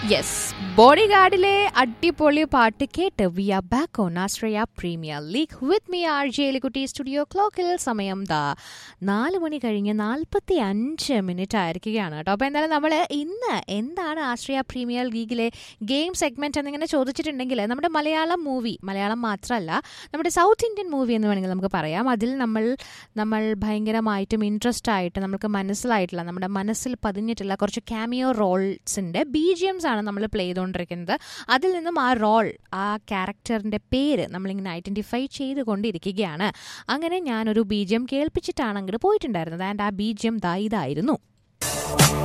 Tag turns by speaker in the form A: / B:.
A: yes body ഗാർഡിലെ അടിപൊളി പാട്ട് കേട്ട് we are back on Ashraya premier league with me R J Elikutty studio ക്ലോക്കിൽ സമയം ദാ നാല് മണി കഴിഞ്ഞ് നാൽപ്പത്തി അഞ്ച് മിനിറ്റ് ആയിരിക്കുകയാണ് കേട്ടോ അപ്പോൾ എന്തായാലും നമ്മൾ ഇന്ന് എന്താണ് ആശ്രയ പ്രീമിയർ ലീഗിലെ ഗെയിം സെഗ്മെന്റ് എന്നിങ്ങനെ ചോദിച്ചിട്ടുണ്ടെങ്കിൽ നമ്മുടെ മലയാളം മൂവി മലയാളം മാത്രമല്ല നമ്മുടെ സൗത്ത് ഇന്ത്യൻ മൂവി എന്ന് വേണമെങ്കിൽ നമുക്ക് പറയാം അതിൽ നമ്മൾ നമ്മൾ ഭയങ്കരമായിട്ടും ഇൻട്രസ്റ്റ് ആയിട്ട് നമുക്ക് മനസ്സിലായിട്ടുള്ള നമ്മുടെ മനസ്സിൽ പതിഞ്ഞിട്ടുള്ള കുറച്ച് ക്യാമിയോ റോൾസിൻ്റെ ബി ജി എംസ് ആണ് നമ്മൾ പ്ലേ ചെയ്തുകൊണ്ടിരിക്കുന്നത് അതിൽ നിന്നും ആ റോൾ ആ ക്യാരക്ടറിൻ്റെ പേര് നമ്മളിങ്ങനെ ഐഡൻറ്റിഫൈ ചെയ്തുകൊണ്ടിരിക്കുകയാണ് അങ്ങനെ ഞാനൊരു ബി ജി എം കേൾപ്പിച്ചിട്ടാണ് അങ്ങോട്ട് പോയിട്ടുണ്ടായിരുന്നത് ആൻഡ് ആ ബി ജി എം ദാ ഇതായിരുന്നു